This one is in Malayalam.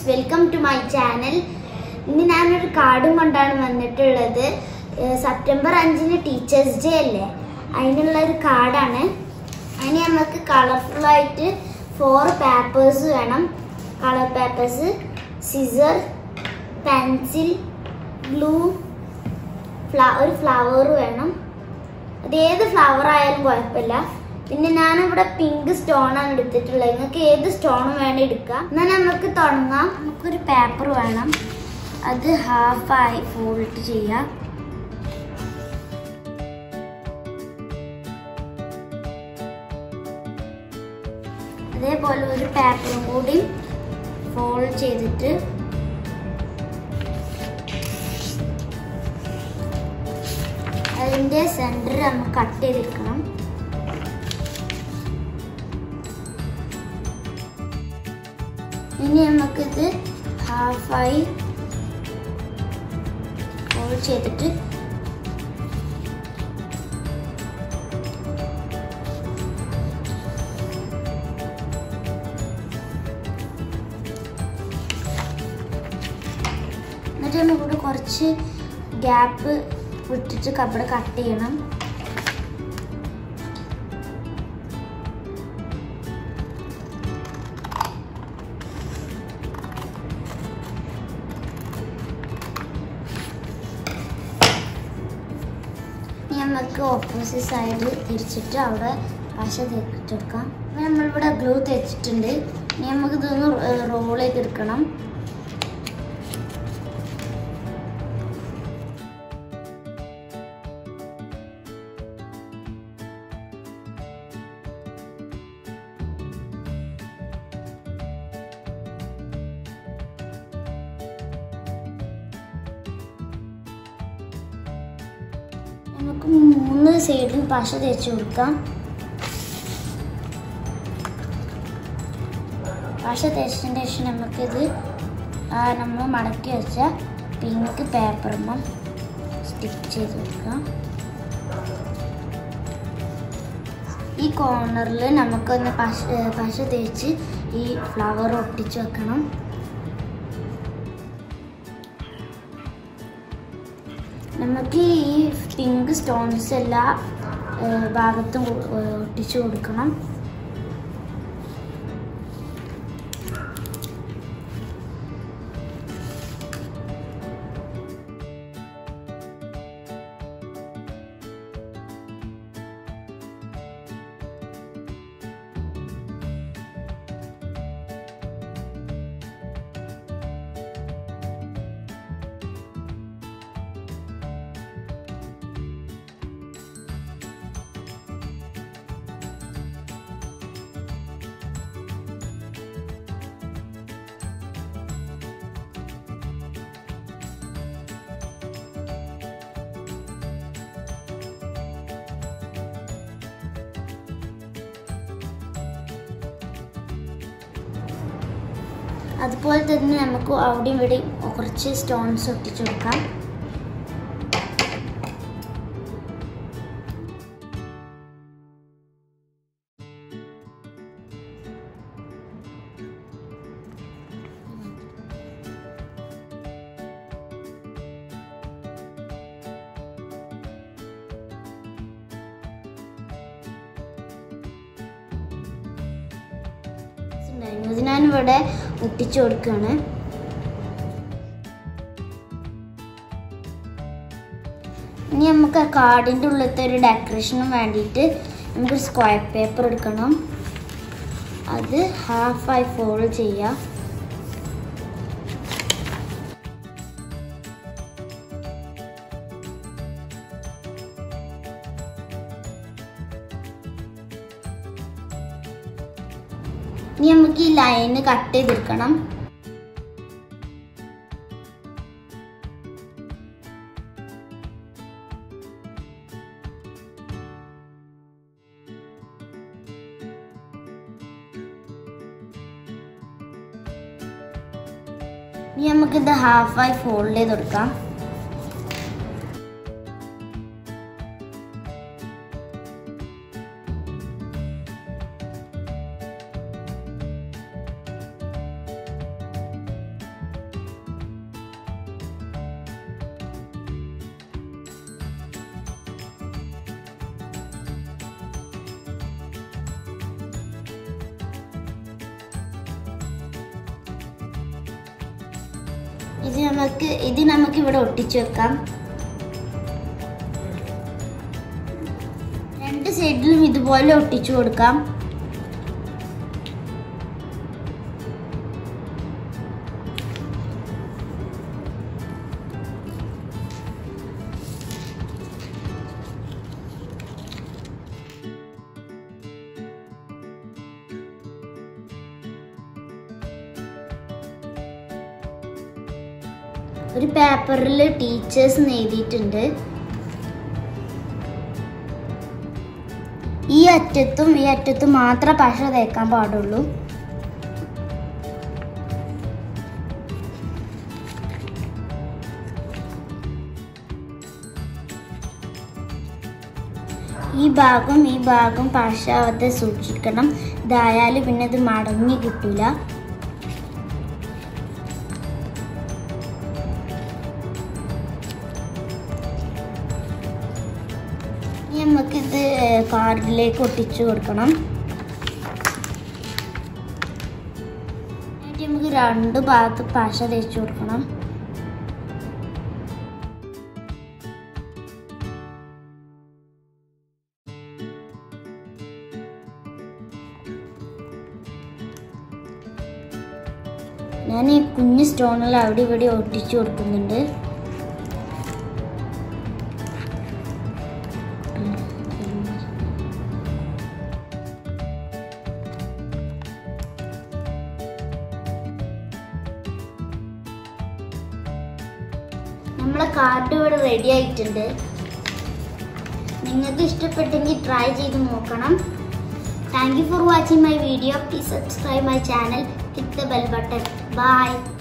friends welcome to my channel ഇന്ന് ഞാനൊരു കാർഡും കൊണ്ടാണ് വന്നിട്ടുള്ളത് ഏഹ് സെപ്റ്റംബർ അഞ്ചിന് ടീച്ചേഴ്സ് ഡേ അല്ലേ അതിനുള്ള ഒരു കാർഡാണ് അതിന് നമുക്ക് കളർഫുൾ ആയിട്ട് ഫോർ പേപ്പേഴ്സ് വേണം colour papers scissor pencil glue ഒരു ഫ്ലവർ വേണം അത് ഏത് ഫ്ലവർ ആയാലും കുഴപ്പമില്ല പിന്നെ ഞാനിവിടെ പിങ്ക് സ്റ്റോൺ ആണ് എടുത്തിട്ടുള്ളത് നിങ്ങൾക്ക് ഏത് സ്റ്റോണും വേണം എടുക്കാം എന്നാൽ നമുക്ക് തുടങ്ങാം നമുക്കൊരു പേപ്പർ വേണം അത് ഹാഫ് ആയി ഫോൾഡ് ചെയ്യാം അതേപോലെ ഒരു പേപ്പറും കൂടി ഫോൾഡ് ചെയ്തിട്ട് അതിന്റെ സെന്റർ നമ്മൾ കട്ട് ചെയ്തെടുക്കണം ഇനി നമുക്കിത് ഹാഫായി ഫോൾഡ് ചെയ്തിട്ട് എന്നിട്ട് നമുക്കിവിടെ കുറച്ച് ഗ്യാപ്പ് വിട്ടിട്ട് കപ്പട കട്ട് ചെയ്യണം ഇനി നമുക്ക് ഓപ്പോസിറ്റ് സൈഡ് തിരിച്ചിട്ട് അവിടെ പശ തേച്ചിട്ടെടുക്കാം അപ്പോൾ നമ്മളിവിടെ ഗ്ലൂ തേച്ചിട്ടുണ്ട് ഇനി നമുക്ക് ഇതൊന്ന് റോൾ ചെയ്തെടുക്കണം നമുക്ക് മൂന്ന് സൈഡിലും പശ തേച്ച് കൊടുക്കാം പശ തേച്ചതിന് ശേഷം നമുക്കിത് ആ നമ്മൾ മടക്കി വെച്ച പിങ്ക് പേപ്പറുമ്പം സ്റ്റിക്ക് ചെയ്ത് കൊടുക്കാം ഈ കോർണറിൽ നമുക്കൊന്ന് പശ പശ തേച്ച് ഈ ഫ്ലവർ ഒട്ടിച്ച് വെക്കണം നമുക്ക് ഈ പിങ്ക് സ്റ്റോൺസ് എല്ലാ ഏഹ്, ഭാഗത്തും കൊ- ഏഹ്, ഒട്ടിച്ചു കൊടുക്കണം അതുപോലെ തന്നെ നമുക്ക് അവിടെയും ഇവിടെയും കുറച്ച് സ്റ്റോൺസ് ഒട്ടിച്ചു കൊടുക്കാം ഉണ്ടായിരുന്നു ഇത് ഞാനിവിടെ ഒട്ടിച്ചു കൊടുക്കുകയാണ് ഇനി നമുക്ക് ആ കാർഡിൻ്റെ ഉള്ളിലത്തെ ഒരു ഡെക്കറേഷനും വേണ്ടിയിട്ട് നമുക്ക് സ്ക്വയർ പേപ്പർ എടുക്കണം അത് ഹാഫായി ഫോൾഡ് ചെയ്യാം ഇനി നമുക്ക് ഈ ലൈന് കട്ട് ചെയ്തെടുക്കണം ഇനി നമുക്കിത് ഹാഫായി ഫോൾഡ് ചെയ്ത് കൊടുക്കാം ഇത് നമുക്ക് ഇത് നമുക്ക് ഇവിടെ ഒട്ടിച്ചു വെക്കാം രണ്ട് സൈഡിലും ഇതുപോലെ ഒട്ടിച്ചു കൊടുക്കാം ഒരു പേപ്പറിൽ ടീച്ചേഴ്സ് എഴുതിയിട്ടുണ്ട് ഈ അറ്റത്തും ഈ അറ്റത്തും മാത്രം പശ തേക്കാൻ പാടുള്ളൂ ഈ ഭാഗം ഈ ഭാഗം പശാവാതെ സൂക്ഷിക്കണം ഇതായാലും പിന്നെ ഇത് മടങ്ങി കിട്ടൂല ഇനി നമുക്കിത് കാർഡിലേക്ക് ഒട്ടിച്ചു കൊടുക്കണം എന്നിട്ട് നമുക്ക് രണ്ട് ഭാഗത്ത് പശ തേച്ച് കൊടുക്കണം ഞാൻ ഈ കുഞ്ഞ് സ്റ്റോണിൽ അവിടെ ഇവിടെ ഒട്ടിച്ചു കൊടുക്കുന്നുണ്ട് നമ്മളെ കാർഡ് ഇവിടെ റെഡി ആയിട്ടുണ്ട് നിങ്ങൾക്ക് ഇഷ്ടപ്പെട്ടെങ്കിൽ ട്രൈ ചെയ്ത് നോക്കണം thank you for watching my video please subscribe my channel hit the bell button by